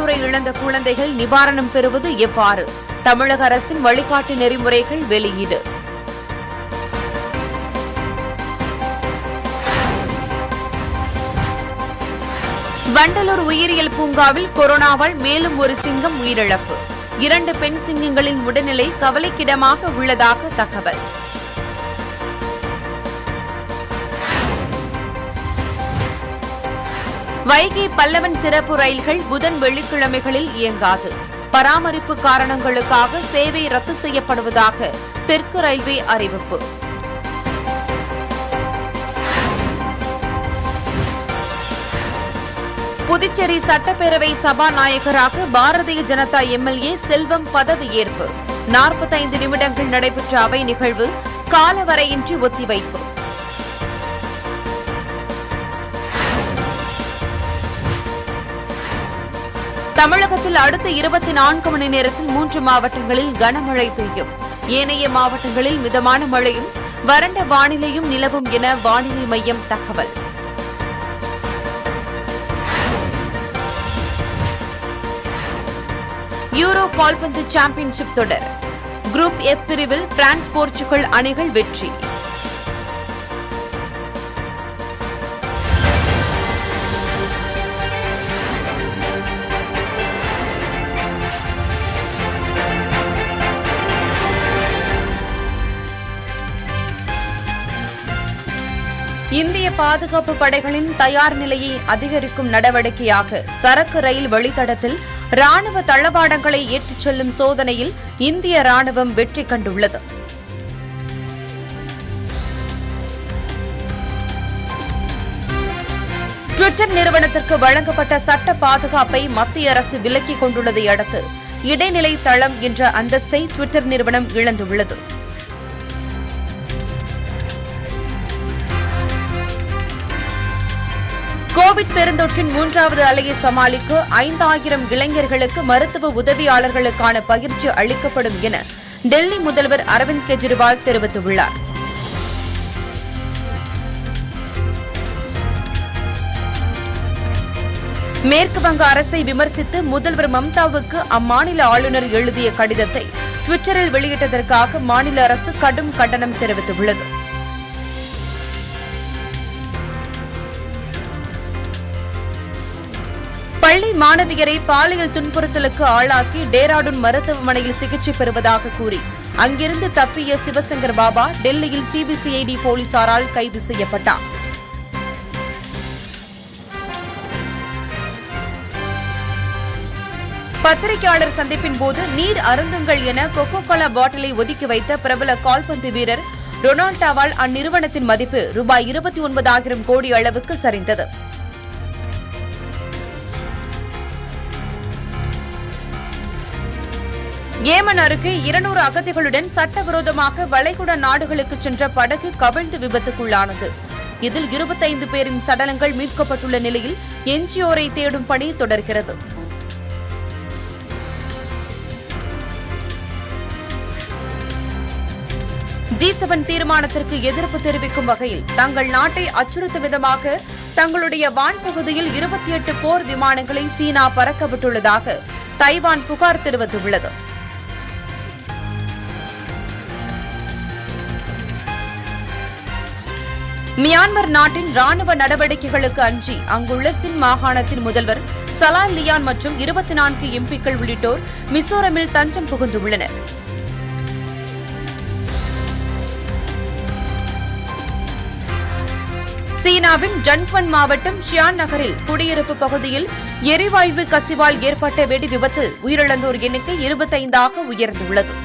பெற்றோரை இழந்த குழந்தைகள் நிவாரணம் பெறுவது எவ்வாறு தமிழக அரசின் வழிகாட்டு நெறிமுறைகள் வெளியீடு வண்டலூர் உயிரியல் பூங்காவில் கொரோனாவால் மேலும் ஒரு சிங்கம் உயிரிழப்பு இரண்டு பெண் சிங்கங்களின் உடல்நிலை கவலைக்கிடமாக உள்ளதாக தகவல் வைகை பல்லவன் சிறப்பு ரயில்கள் புதன் வெள்ளிக்கிழமைகளில் இயங்காது பராமரிப்பு காரணங்களுக்காக சேவை ரத்து செய்யப்படுவதாக தெற்கு ரயில்வே அறிவிப்பு புதுச்சேரி சட்டப்பேரவை சபாநாயகராக பாரதிய ஜனதா எம்எல்ஏ செல்வம் பதவியேற்பு நாற்பத்தைந்து நிமிடங்கள் நடைபெற்ற அவை நிகழ்வு காலவரையின்றி ஒத்திவைப்பு தமிழகத்தில் அடுத்த இருபத்தி நான்கு மணி நேரத்தில் மூன்று மாவட்டங்களில் கனமழை பெய்யும் ஏனைய மாவட்டங்களில் மிதமான மழையும் வறண்ட வானிலையும் நிலவும் என வானிலை மையம் தகவல் யூரோ கால்பந்து சாம்பியன்ஷிப் தொடர் குரூப் எஃப் பிரிவில் பிரான்ஸ் போர்ச்சுகல் அணிகள் வெற்றி இந்திய பாதுகாப்பு படைகளின் தயார் நிலையை அதிகரிக்கும் நடவடிக்கையாக சரக்கு ரயில் வழித்தடத்தில் ராணுவ தளவாடங்களை ஏற்றிச் செல்லும் சோதனையில் இந்திய ராணுவம் வெற்றி கண்டுள்ளது டுவிட்டர் நிறுவனத்திற்கு வழங்கப்பட்ட சட்ட பாதுகாப்பை மத்திய அரசு விலக்கிக் கொண்டுள்ளதை அடுத்து இடைநிலை தளம் என்ற அந்தஸ்தை டுவிட்டர் நிறுவனம் இழந்துள்ளது கோவிட் பெருந்தொற்றின் மூன்றாவது அலையை சமாளிக்க ஐந்தாயிரம் இளைஞர்களுக்கு மருத்துவ உதவியாளர்களுக்கான பயிற்சி அளிக்கப்படும் என டெல்லி முதல்வர் அரவிந்த் கெஜ்ரிவால் தெரிவித்துள்ளார் மேற்கு வங்க அரசை விமர்சித்து முதல்வர் மம்தாவுக்கு அம்மாநில ஆளுநர் எழுதிய கடிதத்தை டுவிட்டரில் வெளியிட்டதற்காக மாநில அரசு கடும் கண்டனம் தெரிவித்துள்ளது பள்ளி மாணவியரை பாலியல் துன்புறுத்தலுக்கு ஆளாக்கி டேராடூன் மருத்துவமனையில் சிகிச்சை பெறுவதாக கூறி அங்கிருந்து தப்பிய சிவசங்கர் பாபா டெல்லியில் சிபிசிஐடி போலீசாரால் கைது செய்யப்பட்டார் பத்திரிகையாளர் சந்திப்பின் போது நீர் அருந்துங்கள் என கொக்கோ கோலா பாட்டிலை ஒதுக்கி வைத்த பிரபல கால்பந்து வீரர் ரொனால்டாவால் அந்நிறுவனத்தின் மதிப்பு ரூபாய் இருபத்தி ஒன்பதாயிரம் கோடி அளவுக்கு சரிந்தது ஏமன் அருகே இருநூறு அகதிகளுடன் சட்டவிரோதமாக வளைகுடா நாடுகளுக்கு சென்ற படகு கவிழ்ந்து விபத்துக்குள்ளானது இதில் இருபத்தைந்து பேரின் சடலங்கள் மீட்கப்பட்டுள்ள நிலையில் எஞ்சியோரை தேடும் பணி தொடர்கிறது ஜி செவன் தீர்மானத்திற்கு எதிர்ப்பு தெரிவிக்கும் வகையில் தங்கள் நாட்டை அச்சுறுத்தும் விதமாக தங்களுடைய வான்பகுதியில் இருபத்தி எட்டு போர் விமானங்களை சீனா பறக்கவிட்டுள்ளதாக தைவான் புகார் தெரிவித்துள்ளது மியான்மர் நாட்டின் ராணுவ நடவடிக்கைகளுக்கு அஞ்சி அங்குள்ள சின் மாகாணத்தின் முதல்வர் சலால் லியான் மற்றும் இருபத்தி நான்கு எம்பிக்கள் உள்ளிட்டோர் மிசோரமில் தஞ்சம் புகுந்துள்ளனர் சீனாவின் ஜன்குவன் மாவட்டம் ஷியான் நகரில் குடியிருப்பு பகுதியில் எரிவாயு கசிவால் ஏற்பட்ட வெடி விபத்தில் உயிரிழந்தோர் எண்ணிக்கை இருபத்தைந்தாக உயர்ந்துள்ளது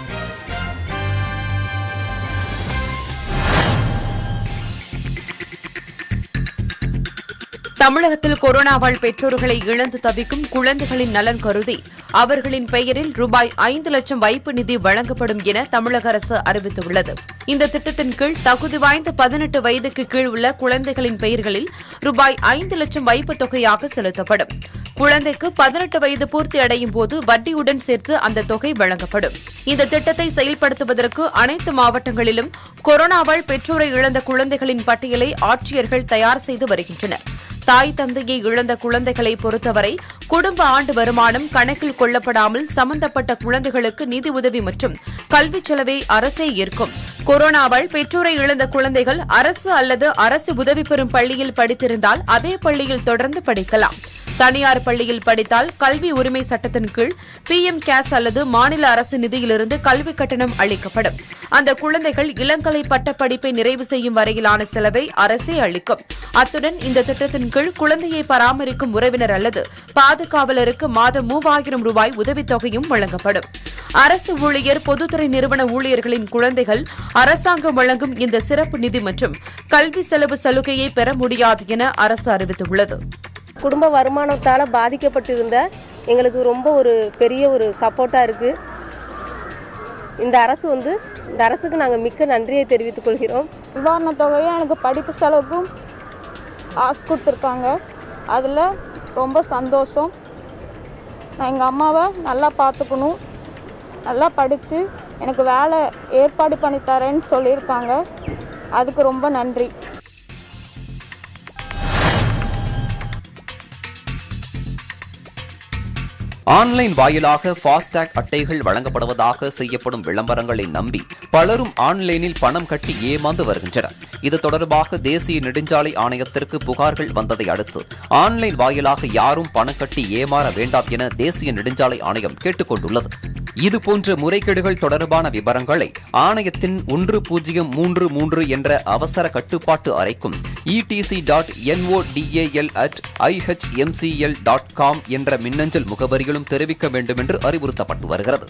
தமிழகத்தில் கொரோனாவால் பெற்றோர்களை இழந்து தவிக்கும் குழந்தைகளின் நலன் கருதி அவர்களின் பெயரில் ரூபாய் ஐந்து லட்சம் வைப்பு நிதி வழங்கப்படும் என தமிழக அரசு அறிவித்துள்ளது இந்த திட்டத்தின் கீழ் தகுதி வாய்ந்த பதினெட்டு வயதுக்கு கீழ் உள்ள குழந்தைகளின் பெயர்களில் ரூபாய் ஐந்து லட்சம் வைப்பு தொகையாக செலுத்தப்படும் குழந்தைக்கு பதினெட்டு வயது பூர்த்தி அடையும் போது வட்டியுடன் சேர்த்து அந்த தொகை வழங்கப்படும் இந்த திட்டத்தை செயல்படுத்துவதற்கு அனைத்து மாவட்டங்களிலும் கொரோனாவால் பெற்றோரை இழந்த குழந்தைகளின் பட்டியலை ஆட்சியர்கள் தயார் செய்து வருகின்றனர் தாய் தந்தையை இழந்த குழந்தைகளை பொறுத்தவரை குடும்ப ஆண்டு வருமானம் கணக்கில் கொள்ளப்படாமல் சம்பந்தப்பட்ட குழந்தைகளுக்கு நிதி உதவி மற்றும் கல்விச் செலவை அரசே ஏற்கும் கொரோனாவால் பெற்றோரை இழந்த குழந்தைகள் அரசு அல்லது அரசு உதவி பெறும் பள்ளியில் படித்திருந்தால் அதே பள்ளியில் தொடர்ந்து படிக்கலாம் தனியார் பள்ளியில் படித்தால் கல்வி உரிமை சட்டத்தின் கீழ் பி எம் கேஸ் அல்லது மாநில அரசு நிதியிலிருந்து கல்வி கட்டணம் அளிக்கப்படும் அந்த குழந்தைகள் இளங்கலை பட்டப்படிப்பை நிறைவு செய்யும் வரையிலான செலவை அரசே அளிக்கும் அத்துடன் இந்த திட்டத்தின் கீழ் குழந்தையை பராமரிக்கும் உறவினர் அல்லது பாதுகாவலருக்கு மாதம் மூவாயிரம் ரூபாய் உதவித்தொகையும் வழங்கப்படும் அரசு ஊழியர் பொதுத்துறை நிறுவன ஊழியர்களின் குழந்தைகள் அரசாங்கம் வழங்கும் இந்த சிறப்பு நிதி மற்றும் கல்வி செலவு சலுகையை பெற முடியாது என அரசு அறிவித்துள்ளது குடும்ப வருமானத்தால் பாதிக்கப்பட்டிருந்த எங்களுக்கு ரொம்ப ஒரு பெரிய ஒரு சப்போர்ட்டாக இருக்குது இந்த அரசு வந்து இந்த அரசுக்கு நாங்கள் மிக்க நன்றியை தெரிவித்துக் கொள்கிறோம் நிவாரணத் தொகையை எனக்கு படிப்பு செலவுக்கும் காசு கொடுத்துருக்காங்க அதில் ரொம்ப சந்தோஷம் நான் எங்கள் அம்மாவை நல்லா பார்த்துக்கணும் நல்லா படித்து எனக்கு வேலை ஏற்பாடு பண்ணி தரேன்னு சொல்லியிருக்காங்க அதுக்கு ரொம்ப நன்றி ஆன்லைன் வாயிலாக ஃபாஸ்டாக் அட்டைகள் வழங்கப்படுவதாக செய்யப்படும் விளம்பரங்களை நம்பி பலரும் ஆன்லைனில் பணம் கட்டி ஏமாந்து வருகின்றனர் இது தொடர்பாக தேசிய நெடுஞ்சாலை ஆணையத்திற்கு புகார்கள் வந்ததை அடுத்து ஆன்லைன் வாயிலாக யாரும் பணம் கட்டி ஏமாற வேண்டாம் என தேசிய நெடுஞ்சாலை ஆணையம் கேட்டுக் கொண்டுள்ளது இதுபோன்ற முறைகேடுகள் தொடர்பான விவரங்களை ஆணையத்தின் ஒன்று பூஜ்ஜியம் மூன்று மூன்று என்ற அவசர கட்டுப்பாட்டு அறைக்கும் EDC dot NODAL at IHMCL dot com என்ற மின்னஞ்சல் முகவரியிலும் தெரிவிக்க வேண்டும் என்று அறிவுறுத்தப்பட்டு வருகிறது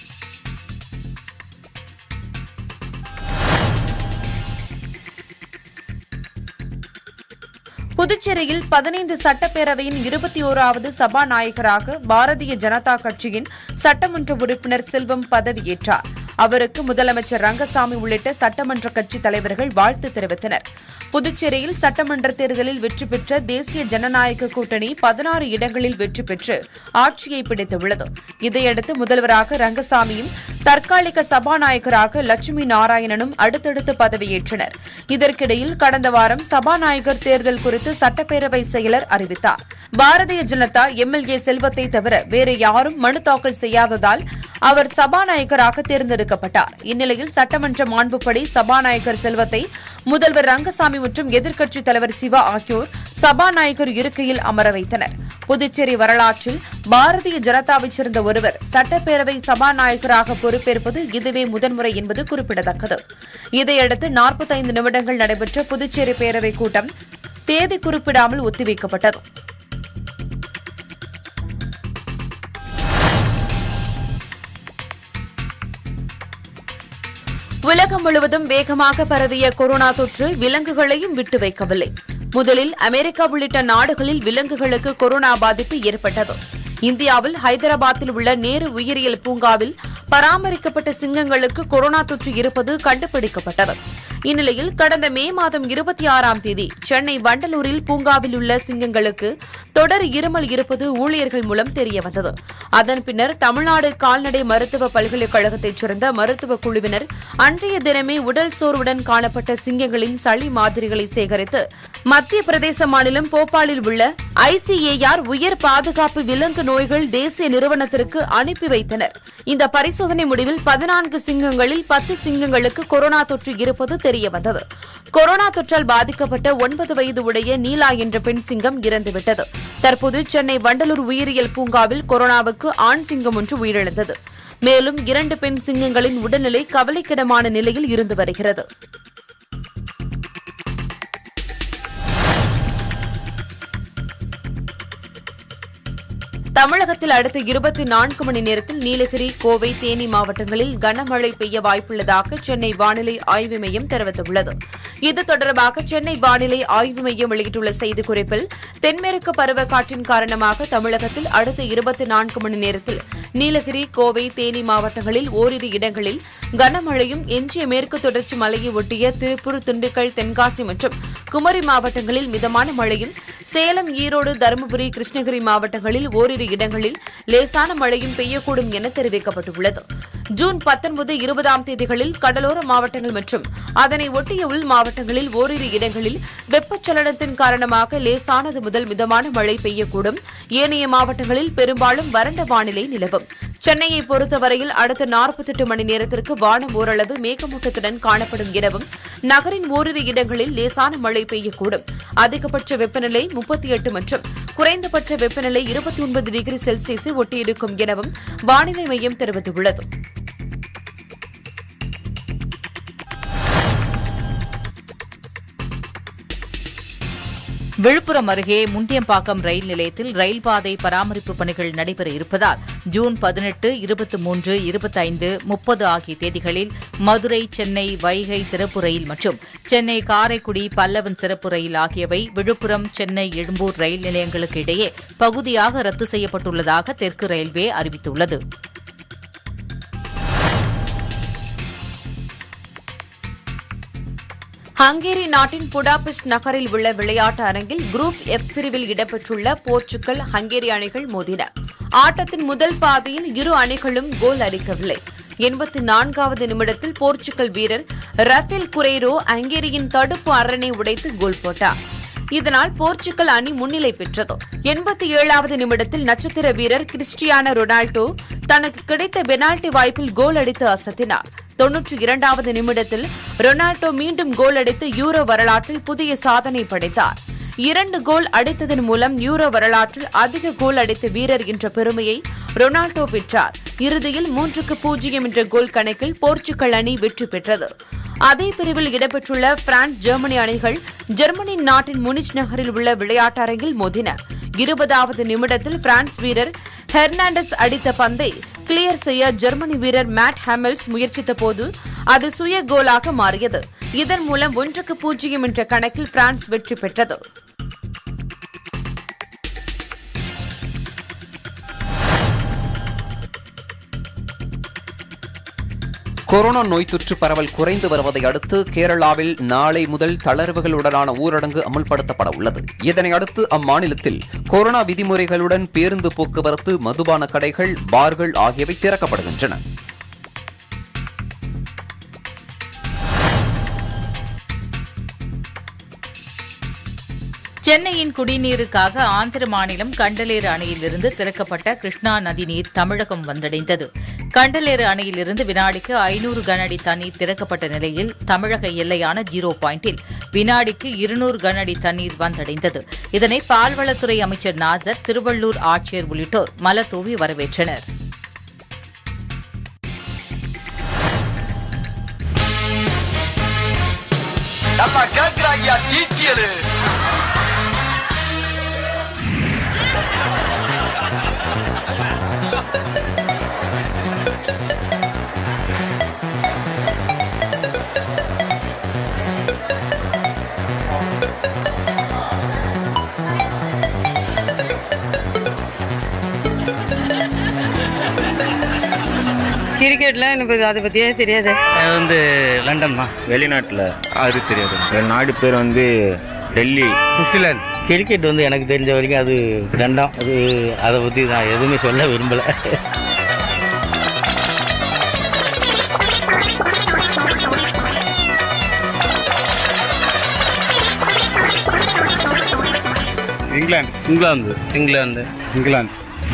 புதுச்சேரியில் பதினைந்து சட்டப்பேரவையின் இருபத்தி ஓராவது சபாநாயகராக பாரதிய ஜனதா கட்சியின் சட்டமன்ற உறுப்பினர் செல்வம் பதவியேற்றார் அவருக்கு முதலமைச்சர் ரங்கசாமி உள்ளிட்ட சட்டமன்ற கட்சித் தலைவர்கள் வாழ்த்து தெரிவித்தனர் புதுச்சேரியில் சட்டமன்ற தேர்தலில் வெற்றி பெற்ற தேசிய ஜனநாயக கூட்டணி பதினாறு இடங்களில் வெற்றி பெற்று ஆட்சியை பிடித்துள்ளது இதையடுத்து முதல்வராக ரங்கசாமியும் தற்காலிக சபாநாயகராக லட்சுமி நாராயணனும் அடுத்தடுத்து பதவியேற்றனர் இதற்கிடையில் கடந்த வாரம் சபாநாயகர் தேர்தல் குறித்து சட்டப்பேரவை செயலர் அறிவித்தார் பாரதிய ஜனதா எம்எல்ஏ செல்வத்தை தவிர வேறு யாரும் மனு தாக்கல் செய்யாததால் அவர் சபாநாயகராக தேர்ந்தெடுக்கப்பட்டார் இந்நிலையில் சட்டமன்ற மாண்புப்படி சபாநாயகர் செல்வத்தை முதல்வர் ரங்கசாமி மற்றும் எதிர்க்கட்சித் தலைவர் சிவா ஆகியோர் சபாநாயகர் இருக்கையில் அமர வைத்தனர் புதுச்சேரி வரலாற்றில் பாரதிய ஜனதாவைச் சேர்ந்த ஒருவர் சட்டப்பேரவை சபாநாயகராக பொறுப்பேற்பது இதுவே முதன்முறை என்பது குறிப்பிடத்தக்கது இதையடுத்து நாற்பத்தைந்து நிமிடங்கள் நடைபெற்ற புதுச்சேரி பேரவைக் கூட்டம் தேதி குறிப்பிடாமல் ஒத்திவைக்கப்பட்டது உலகம் முழுவதும் வேகமாக பரவிய கொரோனா தொற்று விலங்குகளையும் விட்டு வைக்கவில்லை முதலில் அமெரிக்கா உள்ளிட்ட நாடுகளில் விலங்குகளுக்கு கொரோனா பாதிப்பு ஏற்பட்டது இந்தியாவில் ஹைதராபாத்தில் உள்ள நேரு உயிரியல் பூங்காவில் பராமரிக்கப்பட்ட சிங்கங்களுக்கு கொரோனா தொற்று இருப்பது கண்டுபிடிக்கப்பட்டது இந்நிலையில் கடந்த மே மாதம் இருபத்தி ஆறாம் தேதி சென்னை வண்டலூரில் பூங்காவில் உள்ள சிங்கங்களுக்கு தொடர் இருமல் இருப்பது ஊழியர்கள் மூலம் தெரியவந்தது அதன் பின்னர் தமிழ்நாடு கால்நடை மருத்துவ பல்கலைக்கழகத்தைச் சேர்ந்த மருத்துவ குழுவினர் அன்றைய தினமே உடல் சோர்வுடன் காணப்பட்ட சிங்கங்களின் சளி மாதிரிகளை சேகரித்து மத்திய பிரதேச மாநிலம் போபாலில் உள்ள ஐசிஏஆர் உயர் பாதுகாப்பு விலங்கு நோய்கள் தேசிய நிறுவனத்திற்கு அனுப்பி வைத்தனர் இந்த பரிசோதனை முடிவில் பதினான்கு சிங்கங்களில் பத்து சிங்கங்களுக்கு கொரோனா தொற்று இருப்பது தெரியவந்தது கொரோனா தொற்றால் பாதிக்கப்பட்ட ஒன்பது வயது உடைய நீலா என்ற பெண் சிங்கம் இறந்துவிட்டது தற்போது சென்னை வண்டலூர் உயிரியல் பூங்காவில் கொரோனாவுக்கு ஆண் சிங்கம் ஒன்று உயிரிழந்தது மேலும் இரண்டு பெண் சிங்கங்களின் உடல்நிலை கவலைக்கிடமான நிலையில் இருந்து வருகிறது தமிழகத்தில் அடுத்த இருபத்தி நான்கு மணி நேரத்தில் நீலகிரி கோவை தேனி மாவட்டங்களில் கனமழை பெய்ய வாய்ப்புள்ளதாக சென்னை வானிலை ஆய்வு மையம் தெரிவித்துள்ளது இது தொடர்பாக சென்னை வானிலை ஆய்வு மையம் வெளியிட்டுள்ள செய்திக்குறிப்பில் தென்மேற்கு பருவக்காற்றின் காரணமாக தமிழகத்தில் அடுத்த இருபத்தி நான்கு மணி நேரத்தில் நீலகிரி கோவை தேனி மாவட்டங்களில் ஓரிரு இடங்களில் கனமழையும் எஞ்சிய மேற்கு தொடர்ச்சி மலையை ஒட்டிய திருப்பூர் திண்டுக்கல் தென்காசி மற்றும் குமரி மாவட்டங்களில் மிதமான மழையும் சேலம் ஈரோடு தருமபுரி கிருஷ்ணகிரி மாவட்டங்களில் ஓரிரு இடங்களில் லேசான மழையும் பெய்யக்கூடும் என தெரிவிக்கப்பட்டுள்ளது ஜூன் பத்தொன்பது இருபதாம் தேதிகளில் கடலோர மாவட்டங்கள் மற்றும் அதனை ஒட்டிய உள் மாவட்டங்களில் ஓரிரு இடங்களில் வெப்பச்சலனத்தின் காரணமாக லேசானது முதல் மிதமான மழை பெய்யக்கூடும் ஏனைய மாவட்டங்களில் பெரும்பாலும் வறண்ட வானிலை நிலவும் சென்னையை பொறுத்தவரையில் அடுத்த நாற்பத்தெட்டு மணி நேரத்திற்கு வானம் ஓரளவு மேகமூட்டத்துடன் காணப்படும் எனவும் நகரின் ஓரிரு இடங்களில் லேசான மழை பெய்யக்கூடும் அதிகபட்ச வெப்பநிலை முப்பத்தி எட்டு மற்றும் குறைந்தபட்ச வெப்பநிலை இருபத்தி ஒன்பது டிகிரி செல்சியஸை ஒட்டியிருக்கும் எனவும் வானிலை மையம் தெரிவித்துள்ளது விழுப்புரம் அருகே முண்டியம்பாக்கம் ரயில் நிலையத்தில் ரயில் பாதை பராமரிப்பு பணிகள் நடைபெற இருப்பதால் ஜூன் பதினெட்டு இருபத்தி மூன்று இருபத்தைந்து முப்பது ஆகிய தேதிகளில் மதுரை சென்னை வைகை சிறப்பு ரயில் மற்றும் சென்னை காரைக்குடி பல்லவன் சிறப்பு ரயில் ஆகியவை விழுப்புரம் சென்னை எழும்பூர் ரயில் நிலையங்களுக்கு இடையே பகுதியாக ரத்து செய்யப்பட்டுள்ளதாக தெற்கு ரயில்வே அறிவித்துள்ளது ஹங்கேரி நாட்டின் புடாபெஸ்ட் நகரில் உள்ள விளையாட்டு அரங்கில் குரூப் எஃப் பிரிவில் இடம்பெற்றுள்ள போர்ச்சுகல் ஹங்கேரி அணிகள் மோதின ஆட்டத்தின் முதல் பாதியில் இரு அணிகளும் கோல் அடிக்கவில்லை எண்பத்தி நான்காவது நிமிடத்தில் போர்ச்சுகல் வீரர் ரஃபேல் குரேரோ ஹங்கேரியின் தடுப்பு அரணை உடைத்து கோல் போட்டார் இதனால் போர்ச்சுகல் அணி முன்னிலை பெற்றது எண்பத்தி ஏழாவது நிமிடத்தில் நட்சத்திர வீரர் கிறிஸ்டியானோ ரொனால்டோ தனக்கு கிடைத்த பெனால்டி வாய்ப்பில் கோல் அடித்து அசத்தினார் தொன்னூற்றி இரண்டாவது நிமிடத்தில் ரொனால்டோ மீண்டும் கோல் அடித்து யூரோ வரலாற்றில் புதிய சாதனை படைத்தார் இரண்டு கோல் அடித்ததன் மூலம் யூரோ வரலாற்றில் அதிக கோல் அடித்த வீரர் என்ற பெருமையை ரொனால்டோ பெற்றார் இறுதியில் மூன்றுக்கு பூஜ்ஜியம் என்ற கோல் கணக்கில் போர்ச்சுகல் அணி வெற்றி பெற்றது அதே பிரிவில் இடம்பெற்றுள்ள பிரான்ஸ் ஜெர்மனி அணிகள் ஜெர்மனி நாட்டின் முனிச் நகரில் உள்ள விளையாட்டரங்கில் மோதின இருபதாவது நிமிடத்தில் பிரான்ஸ் வீரர் ஹெர்னாண்டஸ் அடித்த பந்தை கிளியர் செய்ய ஜெர்மனி வீரர் மேட் ஹெமல்ஸ் முயற்சித்த போது அது சுய கோலாக மாறியது இதன் மூலம் ஒன்றுக்கு பூஜ்ஜியம் என்ற கணக்கில் பிரான்ஸ் வெற்றி பெற்றது கொரோனா நோய் தொற்று பரவல் குறைந்து வருவதை அடுத்து கேரளாவில் நாளை முதல் தளர்வுகளுடனான ஊரடங்கு அமல்படுத்தப்பட உள்ளது இதனை அடுத்து அம்மாநிலத்தில் கொரோனா விதிமுறைகளுடன் பேருந்து போக்குவரத்து மதுபான கடைகள் பார்கள் ஆகியவை திறக்கப்படுகின்றன சென்னையின் குடிநீருக்காக ஆந்திர மாநிலம் கண்டலேறு அணையிலிருந்து திறக்கப்பட்ட கிருஷ்ணா நதி நீர் தமிழகம் வந்தடைந்தது கண்டலேறு அணையிலிருந்து வினாடிக்கு ஐநூறு கனஅடி தண்ணீர் திறக்கப்பட்ட நிலையில் தமிழக எல்லையான ஜீரோ பாயிண்டில் வினாடிக்கு இருநூறு கனஅடி தண்ணீர் வந்தடைந்தது இதனை பால்வளத்துறை அமைச்சர் நாசர் திருவள்ளூர் ஆட்சியர் உள்ளிட்டோர் மலர் தூவி வரவேற்றனர் நல்லா கேக்குறாங்க டீட்டியலு கிரிக்கெட்லாம் எனக்கு அதை பற்றியே தெரியாது அது வந்து லண்டன் தான் வெளிநாட்டில் அது தெரியாது என் நாடு பேர் வந்து டெல்லி நியூசிலாந்து கிரிக்கெட் வந்து எனக்கு தெரிஞ்ச வரைக்கும் அது தண்டம் அது அதை பற்றி நான் எதுவுமே சொல்ல விரும்பலை இங்கிலாந்து இங்கிலாந்து இங்கிலாந்து இங்கிலாந்து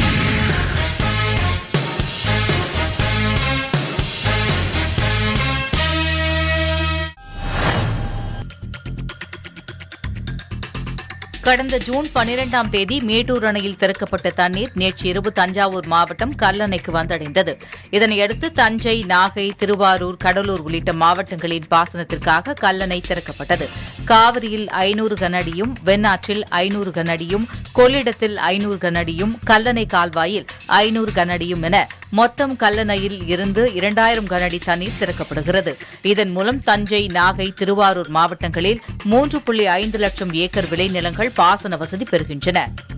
கடந்த ஜூன் பனிரெண்டாம் தேதி மேட்டூர் அணையில் திறக்கப்பட்ட தண்ணீர் நேற்று இரவு தஞ்சாவூர் மாவட்டம் கல்லணைக்கு வந்தடைந்தது இதனையடுத்து தஞ்சை நாகை திருவாரூர் கடலூர் உள்ளிட்ட மாவட்டங்களின் பாசனத்திற்காக கல்லணை திறக்கப்பட்டது காவிரியில் ஐநூறு கனஅடியும் வெண்ணாற்றில் ஐநூறு கனஅடியும் கொள்ளிடத்தில் ஐநூறு கனஅடியும் கல்லணை கால்வாயில் ஐநூறு கனஅடியும் என மொத்தம் கல்லணையில் இருந்து இரண்டாயிரம் கனஅடி தண்ணீர் திறக்கப்படுகிறது இதன் மூலம் தஞ்சை நாகை திருவாரூர் மாவட்டங்களில் மூன்று புள்ளி ஐந்து லட்சம் ஏக்கர் விளைநிலங்கள் பாசன வசதி பெறுகின்றன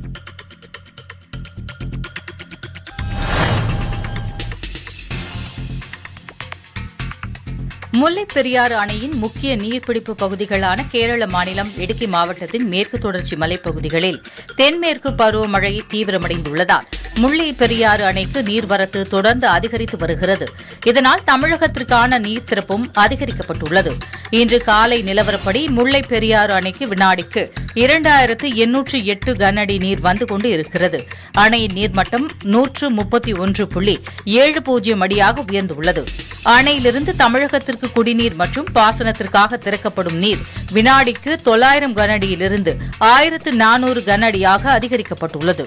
முல்லைப் பெரியாறு அணையின் முக்கிய நீர்பிடிப்பு பகுதிகளான கேரள மாநிலம் இடுக்கி மாவட்டத்தின் மேற்கு தொடர்ச்சி மலைப்பகுதிகளில் தென்மேற்கு பருவமழை தீவிரமடைந்துள்ளதால் முல்லை பெரியாறு அணைக்கு நீர்வரத்து தொடர்ந்து அதிகரித்து வருகிறது இதனால் தமிழகத்திற்கான நீர் திறப்பும் அதிகரிக்கப்பட்டுள்ளது இன்று காலை நிலவரப்படி முல்லை பெரியாறு அணைக்கு வினாடிக்கு இரண்டாயிரத்து எண்ணூற்று எட்டு கனஅடி நீர் வந்து கொண்டு இருக்கிறது அணையின் நீர்மட்டம் நூற்று முப்பத்தி ஒன்று புள்ளி ஏழு பூஜ்ஜியம் அடியாக உயர்ந்துள்ளது அணையிலிருந்து தமிழகத்திற்கு குடிநீர் மற்றும் பாசனத்திற்காக திறக்கப்படும் நீர் வினாடிக்கு தொள்ளாயிரம் கனஅடியிலிருந்து ஆயிரத்து நானூறு கனஅடியாக அதிகரிக்கப்பட்டுள்ளது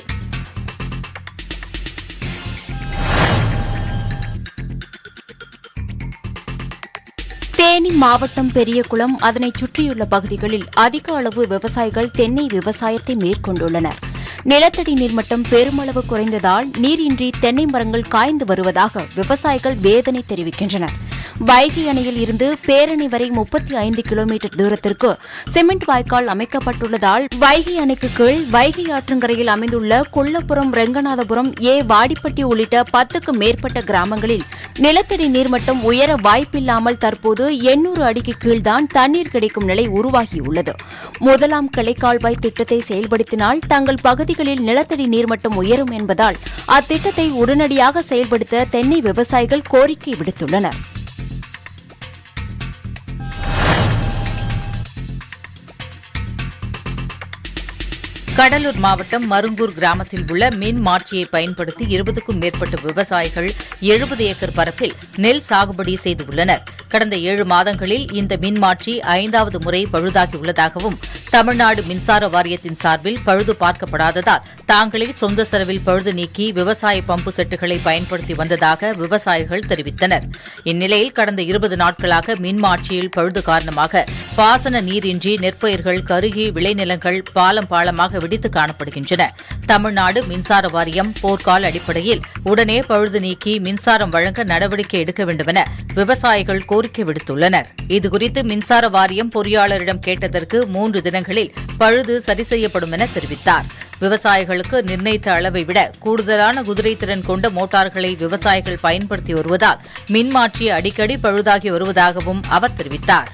தேனி மாவட்டம் பெரியகுளம் அதனைச் சுற்றியுள்ள பகுதிகளில் அதிக அளவு விவசாயிகள் தென்னை விவசாயத்தை மேற்கொண்டுள்ளனர் நிலத்தடி நீர்மட்டம் பெருமளவு குறைந்ததால் நீரின்றி தென்னை மரங்கள் காய்ந்து வருவதாக விவசாயிகள் வேதனை தெரிவிக்கின்றனர் வைகை அணையில் இருந்து பேரணி வரை முப்பத்தி ஐந்து கிலோமீட்டர் தூரத்திற்கு சிமெண்ட் வாய்க்கால் அமைக்கப்பட்டுள்ளதால் வைகை அணைக்கு கீழ் வைகை ஆற்றங்கரையில் அமைந்துள்ள கொல்லப்புரம் ரெங்கநாதபுரம் ஏ வாடிப்பட்டி உள்ளிட்ட பத்துக்கும் மேற்பட்ட கிராமங்களில் நிலத்தடி நீர்மட்டம் உயர வாய்ப்பில்லாமல் தற்போது எண்ணூறு அடிக்கு கீழ்தான் தண்ணீர் கிடைக்கும் நிலை உருவாகியுள்ளது முதலாம் கிளைக்கால்வாய் திட்டத்தை செயல்படுத்தினால் தங்கள் பகுதிகளில் நிலத்தடி நீர்மட்டம் உயரும் என்பதால் அத்திட்டத்தை உடனடியாக செயல்படுத்த தென்னை விவசாயிகள் கோரிக்கை விடுத்துள்ளனர் கடலூர் மாவட்டம் மருங்கூர் கிராமத்தில் உள்ள மின் மாற்றியை பயன்படுத்தி இருபதுக்கும் மேற்பட்ட விவசாயிகள் எழுபது ஏக்கர் பரப்பில் நெல் சாகுபடி செய்துள்ளனர் கடந்த ஏழு மாதங்களில் இந்த மின் மாற்றி ஐந்தாவது முறை பழுதாகியுள்ளதாகவும் தமிழ்நாடு மின்சார வாரியத்தின் சார்பில் பழுது பார்க்கப்படாததால் தாங்களே சொந்த செலவில் பழுது நீக்கி விவசாய பம்பு செட்டுகளை பயன்படுத்தி வந்ததாக விவசாயிகள் தெரிவித்தனர் இந்நிலையில் கடந்த இருபது நாட்களாக மின் மாற்றியில் பழுது காரணமாக பாசன நீரின்றி நெற்பயிர்கள் கருகி விளைநிலங்கள் பாலம் பாலமாக வெடித்து காணப்படுகின்றன தமிழ்நாடு மின்சார வாரியம் போர்க்கால அடிப்படையில் உடனே பழுது நீக்கி மின்சாரம் வழங்க நடவடிக்கை எடுக்க வேண்டுமென விவசாயிகள் கோரிக்கை விடுத்துள்ளனர் இதுகுறித்து மின்சார வாரியம் பொறியாளரிடம் கேட்டதற்கு மூன்று தினங்களில் பழுது சரி செய்யப்படும் என தெரிவித்தார் விவசாயிகளுக்கு நிர்ணயித்த அளவை விட கூடுதலான குதிரைத்திறன் கொண்ட மோட்டார்களை விவசாயிகள் பயன்படுத்தி வருவதால் மின்மாற்றி அடிக்கடி பழுதாகி வருவதாகவும் அவர் தெரிவித்தார்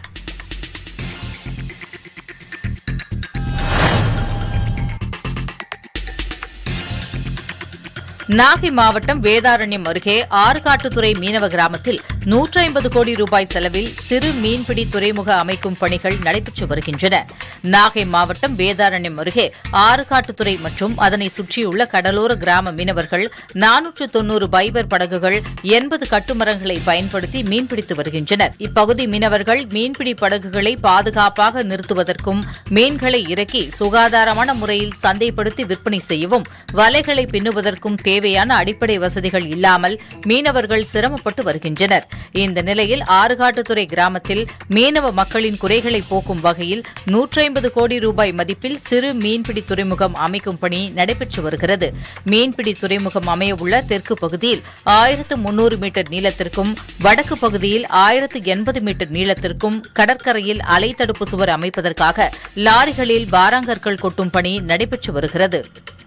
நாகை மாவட்டம் வேதாரண்யம் அருகே ஆறுகாட்டுத்துறை மீனவ கிராமத்தில் நூற்றி ஐம்பது கோடி ரூபாய் செலவில் சிறு மீன்பிடி துறைமுக அமைக்கும் பணிகள் நடைபெற்று வருகின்றன நாகை மாவட்டம் வேதாரண்யம் அருகே ஆறுகாட்டுத்துறை மற்றும் அதனை சுற்றியுள்ள கடலோர கிராம மீனவர்கள் நானூற்று தொன்னூறு பைபர் படகுகள் எண்பது கட்டுமரங்களை பயன்படுத்தி மீன்பிடித்து வருகின்றனர் இப்பகுதி மீனவர்கள் மீன்பிடி படகுகளை பாதுகாப்பாக நிறுத்துவதற்கும் மீன்களை இறக்கி சுகாதாரமான முறையில் சந்தைப்படுத்தி விற்பனை செய்யவும் வலைகளை பின்னுவதற்கும் தேவையான அடிப்படை வசதிகள் இல்லாமல் மீனவர்கள் சிரமப்பட்டு வருகின்றனர் இந்த நிலையில் ஆறுகாட்டுத்துறை கிராமத்தில் மீனவ மக்களின் குறைகளை போக்கும் வகையில் நூற்றி ஐம்பது கோடி ரூபாய் மதிப்பில் சிறு மீன்பிடி துறைமுகம் அமைக்கும் பணி நடைபெற்று வருகிறது மீன்பிடி துறைமுகம் அமையவுள்ள தெற்கு பகுதியில் ஆயிரத்து முன்னூறு மீட்டர் நீளத்திற்கும் வடக்கு பகுதியில் ஆயிரத்து எண்பது மீட்டர் நீளத்திற்கும் கடற்கரையில் அலை தடுப்பு சுவர் அமைப்பதற்காக லாரிகளில் பாராங்கற்கள் கொட்டும் பணி நடைபெற்று வருகிறது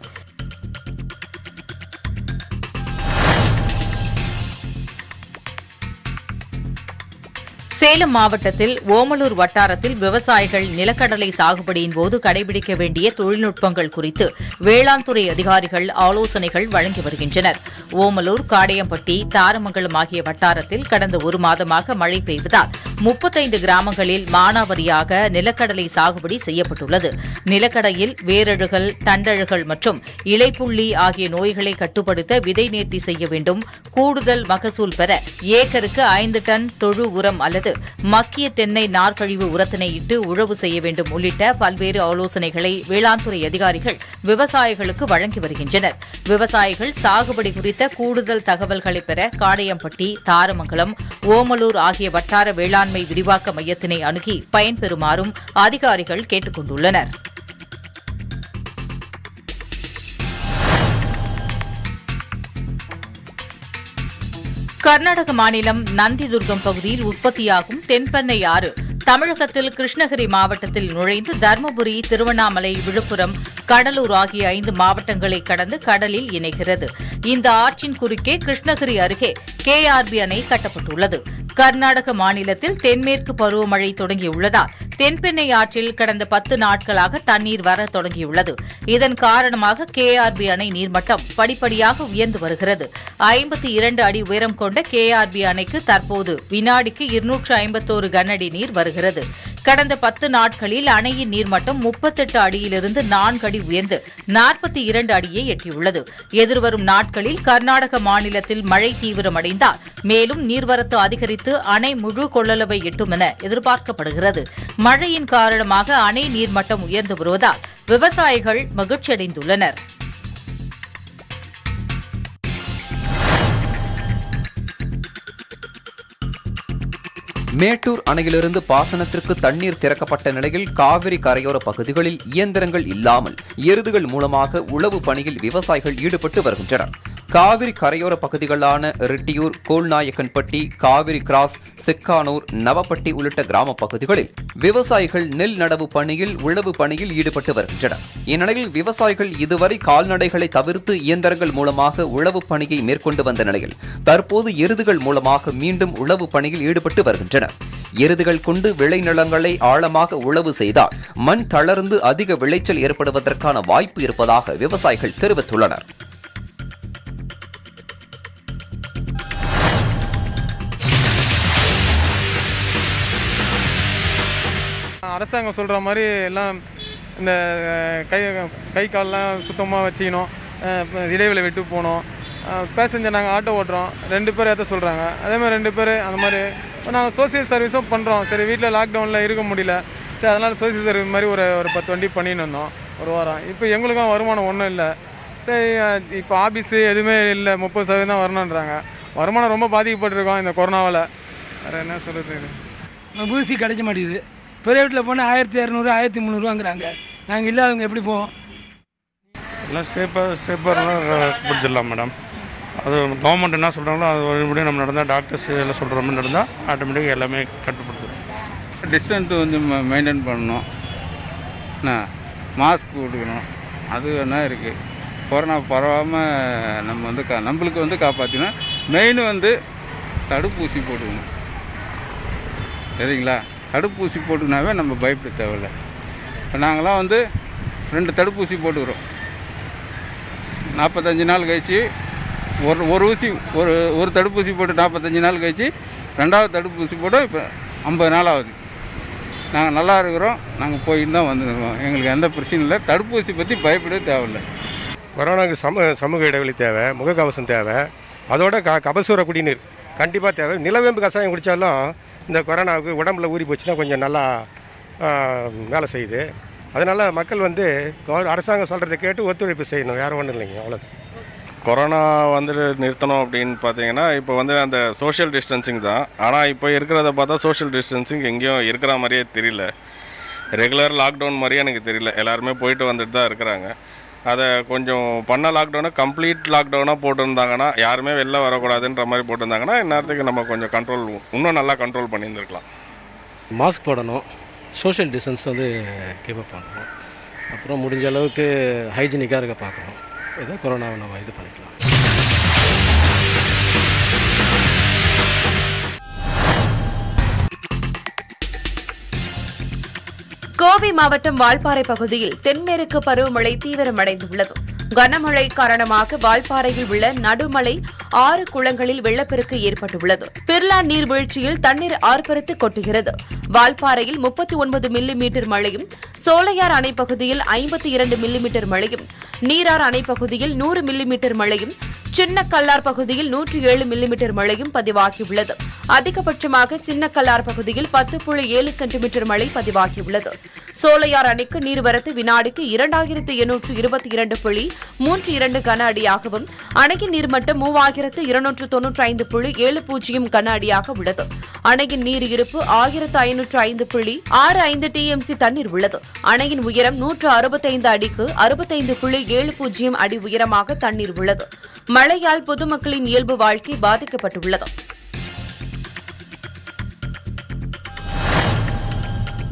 சேலம் மாவட்டத்தில் ஓமலூர் வட்டாரத்தில் விவசாயிகள் நிலக்கடலை சாகுபடியின் போது கடைபிடிக்க வேண்டிய தொழில்நுட்பங்கள் குறித்து வேளாண் துறை அதிகாரிகள் ஆலோசனைகள் வழங்கி வருகின்றனர் ஓமலூர் காடையம்பட்டி தாரமங்கலம் ஆகிய வட்டாரத்தில் கடந்த ஒரு மாதமாக மழை பெய்வதால் முப்பத்தைந்து கிராமங்களில் மானாவரியாக நிலக்கடலை சாகுபடி செய்யப்பட்டுள்ளது நிலக்கடையில் வேரழுகல் தண்டழுகல் மற்றும் இலைப்புள்ளி ஆகிய நோய்களை கட்டுப்படுத்த விதை நேர்த்தி செய்ய வேண்டும் கூடுதல் மகசூல் பெற ஏக்கருக்கு ஐந்து டன் தொழு உரம் அல்லது மக்கிய தென்னை நார்க்கழிவு உரத்தினை இட்டு உழவு செய்ய வேண்டும் உள்ளிட்ட பல்வேறு ஆலோசனைகளை வேளாண் துறை அதிகாரிகள் விவசாயிகளுக்கு வழங்கி வருகின்றனர் விவசாயிகள் சாகுபடி குறித்த கூடுதல் தகவல்களை பெற காடையம்பட்டி தாரமங்கலம் ஓமலூர் ஆகிய வட்டார வேளாண்மை விரிவாக்க மையத்தினை அணுகி பயன்பெறுமாறும் அதிகாரிகள் கேட்டுக் கொண்டுள்ளனர் கர்நாடக மாநிலம் நந்திதுர்கம் பகுதியில் உற்பத்தியாகும் தென்பெண்ணை ஆறு தமிழகத்தில் கிருஷ்ணகிரி மாவட்டத்தில் நுழைந்து தருமபுரி திருவண்ணாமலை விழுப்புரம் கடலூர் ஆகிய ஐந்து மாவட்டங்களை கடந்து கடலில் இணைகிறது இந்த ஆற்றின் குறுக்கே கிருஷ்ணகிரி அருகே கேஆர்பி அணை கட்டப்பட்டுள்ளது கர்நாடக மாநிலத்தில் தென்மேற்கு பருவமழை தொடங்கியுள்ளதால் தென்பெண்ணை ஆற்றில் கடந்த பத்து நாட்களாக தண்ணீர் வர தொடங்கியுள்ளது இதன் காரணமாக கேஆர்பி அணை நீர்மட்டம் படிப்படியாக உயர்ந்து வருகிறது ஐம்பத்தி இரண்டு அடி உயரம் கொண்ட கேஆர்பி அணைக்கு தற்போது வினாடிக்கு இருநூற்று ஐம்பத்தோரு கனஅடி நீர் வருகிறது கடந்த பத்து நாட்களில் அணையின் நீர்மட்டம் முப்பத்தெட்டு அடியிலிருந்து நான்கு அடி உயர்ந்து நாற்பத்தி இரண்டு அடியை எட்டியுள்ளது எதிர்வரும் நாட்களில் கர்நாடக மாநிலத்தில் மழை தீவிரமடைந்தால் மேலும் நீர்வரத்து அதிகரித்து அணை முழு கொள்ளளவை எட்டும் என எதிர்பார்க்கப்படுகிறது மழையின் காரணமாக அணை நீர்மட்டம் உயர்ந்து வருவதால் விவசாயிகள் மகிழ்ச்சியடைந்துள்ளனர் மேட்டூர் அணையிலிருந்து பாசனத்திற்கு தண்ணீர் திறக்கப்பட்ட நிலையில் காவிரி கரையோர பகுதிகளில் இயந்திரங்கள் இல்லாமல் எருதுகள் மூலமாக உழவு பணியில் விவசாயிகள் ஈடுபட்டு வருகின்றனர் காவிரி கரையோர பகுதிகளான ரெட்டியூர் கோல்நாயக்கன்பட்டி காவிரி கிராஸ் செக்கானூர் நவப்பட்டி உள்ளிட்ட கிராம பகுதிகளில் விவசாயிகள் நெல் நடவு பணியில் உழவு பணியில் ஈடுபட்டு வருகின்றனர் இந்நிலையில் விவசாயிகள் இதுவரை கால்நடைகளை தவிர்த்து இயந்திரங்கள் மூலமாக உழவு பணியை மேற்கொண்டு வந்த நிலையில் தற்போது எருதுகள் மூலமாக மீண்டும் உழவு பணியில் ஈடுபட்டு வருகின்றனர் எருதுகள் கொண்டு விளைநிலங்களை ஆழமாக உழவு செய்தால் மண் தளர்ந்து அதிக விளைச்சல் ஏற்படுவதற்கான வாய்ப்பு இருப்பதாக விவசாயிகள் தெரிவித்துள்ளனர் அரசாங்கம் சொல்கிற மாதிரி எல்லாம் இந்த அஹ், கை கை கால்லாம் சுத்தமாக வச்சுக்கணும் அஹ், இப்ப இடைவெளி விட்டு போகணும் பேசஞ்சர் நாங்கள் ஆட்டோ ஓட்டுறோம் ரெண்டு பேர் ஏற்ற சொல்கிறாங்க அதே மாதிரி ரெண்டு பேர் அந்த மாதிரி நாங்கள் சோசியல் சர்வீஸும் பண்ணுறோம் சரி வீட்டில் லாக்டவுனில் இருக்க முடியல சரி அதனால் சோசியல் சர்வீஸ் மாதிரி ஒரு ஒரு பத்து வண்டி பண்ணின்னு இருந்தோம் ஒரு வாரம் இப்போ எங்களுக்கும் வருமானம் ஒன்றும் இல்லை சரி அஹ், இப்போ ஆஃபீஸு எதுவுமே இல்லை முப்பது சதவீதம் தான் வரணுன்றாங்க வருமானம் ரொம்ப பாதிக்கப்பட்டிருக்கோம் இந்த கொரோனாவில் வேறு என்ன சொல்கிறது ஊசி கிடைக்க மாட்டேங்குது ப்ரைவேட்டில் போனால் ஆயிரத்தி இரநூறு ஆயிரத்தி முந்நூறுவாங்கிறாங்க நாங்கள் இல்லாதவங்க எப்படி போவோம் எல்லாம் சேஃபாக சேஃபாக கொடுத்துடலாம் மேடம் அது கவர்மெண்ட் என்ன சொல்கிறாங்களோ அது வழிபடி நம்ம நடந்தால் டாக்டர்ஸ் எல்லாம் சொல்கிற மாதிரி நடந்தால் ஆட்டோமேட்டிக்காக எல்லாமே கட்டுப்படுத்தும் டிஸ்டன்ஸ் வந்து மெயின்டைன் பண்ணணும் என்ன மாஸ்க் கொடுக்கணும் அது என்ன இருக்குது கொரோனா பரவாமல் நம்ம வந்து கா நம்மளுக்கு வந்து காப்பாற்றினா மெயின் வந்து தடுப்பூசி போட்டுக்கணும் சரிங்களா தடுப்பூசி போட்டுக்கினாவே நம்ம பயப்பட தேவையில்ல இப்போ நாங்களாம் வந்து ரெண்டு தடுப்பூசி போட்டுக்கிறோம் நாற்பத்தஞ்சு நாள் கழிச்சு ஒரு ஒரு ஊசி ஒரு ஒரு தடுப்பூசி போட்டு நாற்பத்தஞ்சு நாள் கழிச்சு ரெண்டாவது தடுப்பூசி போட்டு இப்போ ஐம்பது நாள் ஆகுது நாங்கள் நல்லா இருக்கிறோம் நாங்கள் போயிட்டு தான் வந்துருக்கோம் எங்களுக்கு எந்த பிரச்சனையும் இல்லை தடுப்பூசி பற்றி பயப்படவே தேவையில்லை கொரோனாவுக்கு சம சமூக இடைவெளி தேவை முகக்கவசம் தேவை அதோட க கபசூர குடிநீர் கண்டிப்பாக தேவை நிலவேம்பு கஷாயம் குடித்தாலும் இந்த கொரோனாவுக்கு உடம்புல ஊறி போச்சுன்னா கொஞ்சம் நல்லா ஆ, வேலை செய்யுது அதனால் மக்கள் வந்து கவர் அரசாங்கம் சொல்கிறத கேட்டு ஒத்துழைப்பு செய்யணும் வேறு ஒன்றும் இல்லைங்க அவ்வளோதான் கொரோனா வந்துட்டு நிறுத்தணும் அப்படின்னு பார்த்தீங்கன்னா இப்போ வந்து அந்த சோஷியல் டிஸ்டன்சிங் தான் ஆனால் இப்போ இருக்கிறத பார்த்தா சோஷியல் டிஸ்டன்சிங் எங்கேயும் இருக்கிற மாதிரியே தெரியல ரெகுலர் லாக்டவுன் மாதிரியே எனக்கு தெரியல எல்லாருமே போயிட்டு வந்துட்டு தான் இருக்கிறாங்க அதை கொஞ்சம் பண்ண லாக்டவுனை கம்ப்ளீட் லாக்டவுனாக போட்டிருந்தாங்கன்னா யாருமே வெளில வரக்கூடாதுன்ற மாதிரி போட்டிருந்தாங்கன்னா இந்நேரத்துக்கு நம்ம கொஞ்சம் கண்ட்ரோல் இன்னும் நல்லா கண்ட்ரோல் பண்ணியிருந்துருக்கலாம் மாஸ்க் போடணும் சோஷியல் டிஸ்டன்ஸ் வந்து கீப் அப் பண்ணணும் அப்புறம் முடிஞ்ச அளவுக்கு ஹைஜீனிக்காக இருக்க பார்க்கணும் இதை கொரோனாவை நம்ம இது பண்ணிக்கலாம் கோவை மாவட்டம் வால்பாறை பகுதியில் தென்மேற்கு பருவமழை தீவிரமடைந்துள்ளது கனமழை காரணமாக வால்பாறையில் உள்ள நடுமலை ஆறு குளங்களில் வெள்ளப்பெருக்கு ஏற்பட்டுள்ளது பிர்லா நீர்வீழ்ச்சியில் தண்ணீர் ஆர்ப்பரித்து கொட்டுகிறது வால்பாறையில் முப்பத்தி ஒன்பது மில்லி மீட்டர் மழையும் சோலையார் அணை பகுதியில் ஐம்பத்தி இரண்டு மில்லி மீட்டர் மழையும் நீரார் அணை பகுதியில் நூறு மில்லி மீட்டர் மழையும் சின்ன கல்லார் பகுதியில் நூற்றி ஏழு மில்லிமீட்டர் மழையும் பதிவாகியுள்ளது அதிகபட்சமாக சின்ன கல்லார் பகுதியில் பத்து புள்ளி ஏழு சென்டிமீட்டர் மழை பதிவாகியுள்ளது சோலையார் அணைக்கு நீர்வரத்து வினாடிக்கு இரண்டாயிரத்து எண்ணூற்று இருபத்தி இரண்டு புள்ளி மூன்று இரண்டு கன அடியாகவும் அணையின் நீர்மட்டம் மூவாயிரத்து இருநூற்று தொன்னூற்றி ஐந்து புள்ளி ஏழு பூஜ்ஜியம் கன அடியாக உள்ளது அணையின் நீர் இருப்பு ஆயிரத்து ஐநூற்று ஐந்து புள்ளி ஆறு ஐந்து டிஎம்சி தண்ணீர் உள்ளது அணையின் உயரம் நூற்று அறுபத்தைந்து அடிக்கு அறுபத்தைந்து புள்ளி ஏழு பூஜ்ஜியம் அடி உயரமாக தண்ணீர் உள்ளது மழையால் பொதுமக்களின் இயல்பு வாழ்க்கை பாதிக்கப்பட்டுள்ளது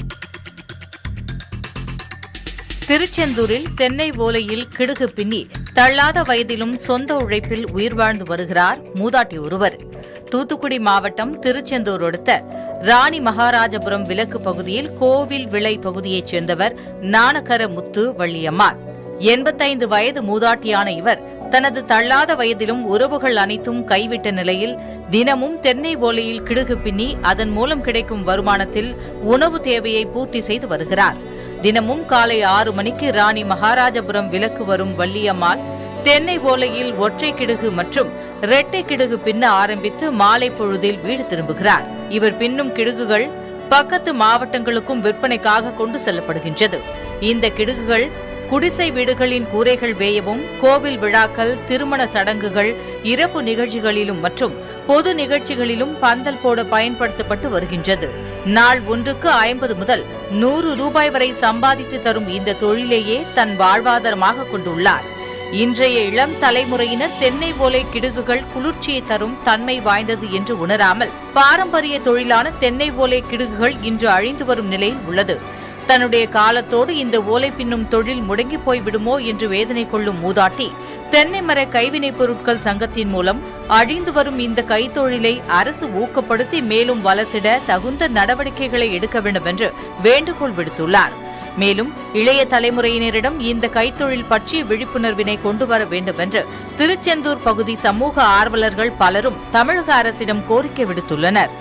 திருச்செந்தூரில் தென்னை ஓலையில் கிடுகு பின்னி தள்ளாத வயதிலும் சொந்த உழைப்பில் உயிர் வாழ்ந்து வருகிறார் மூதாட்டி ஒருவர் தூத்துக்குடி மாவட்டம் திருச்செந்தூர் அடுத்த ராணி மகாராஜபுரம் விலக்கு பகுதியில் கோவில் விளை பகுதியைச் சேர்ந்தவர் நாணக்கர முத்து வள்ளியம்மாள் எண்பத்தைந்து வயது மூதாட்டியான இவர் தனது தள்ளாத வயதிலும் உறவுகள் அனைத்தும் கைவிட்ட நிலையில் தினமும் தென்னை ஓலையில் கிடுகு பின்னி அதன் மூலம் கிடைக்கும் வருமானத்தில் உணவு தேவையை பூர்த்தி செய்து வருகிறார் தினமும் காலை ஆறு மணிக்கு ராணி மகாராஜபுரம் விலக்கு வரும் வள்ளியம்மாள் தென்னை ஓலையில் ஒற்றை கிடுகு மற்றும் இரட்டை கிடுகு பின்ன ஆரம்பித்து மாலை பொழுதில் வீடு திரும்புகிறார் இவர் பின்னும் கிடுகுகள் பக்கத்து மாவட்டங்களுக்கும் விற்பனைக்காக கொண்டு செல்லப்படுகின்றது இந்த கிடுகுகள் குடிசை வீடுகளின் கூரைகள் வேயவும் கோவில் விழாக்கள் திருமண சடங்குகள் இறப்பு நிகழ்ச்சிகளிலும் மற்றும் பொது நிகழ்ச்சிகளிலும் பந்தல் போட பயன்படுத்தப்பட்டு வருகின்றது நாள் ஒன்றுக்கு ஐம்பது முதல் நூறு ரூபாய் வரை சம்பாதித்து தரும் இந்த தொழிலையே தன் வாழ்வாதாரமாக கொண்டுள்ளார் இன்றைய இளம் தலைமுறையினர் தென்னை ஓலை கிடுகுகள் குளிர்ச்சியை தரும் தன்மை வாய்ந்தது என்று உணராமல் பாரம்பரிய தொழிலான தென்னை ஓலை கிடுகுகள் இன்று அழிந்து வரும் நிலையில் உள்ளது தன்னுடைய காலத்தோடு இந்த ஓலை பின்னும் தொழில் முடங்கி போய் விடுமோ என்று வேதனை கொள்ளும் மூதாட்டி தென்னை மர கைவினைப் பொருட்கள் சங்கத்தின் மூலம் அழிந்து வரும் இந்த கைத்தொழிலை அரசு ஊக்கப்படுத்தி மேலும் வளர்த்திட தகுந்த நடவடிக்கைகளை எடுக்க வேண்டும் என்று வேண்டுகோள் விடுத்துள்ளார் மேலும் இளைய தலைமுறையினரிடம் இந்த கைத்தொழில் பற்றிய விழிப்புணர்வினை கொண்டு வர வேண்டும் என்று திருச்செந்தூர் பகுதி சமூக ஆர்வலர்கள் பலரும் தமிழக அரசிடம் கோரிக்கை விடுத்துள்ளனர்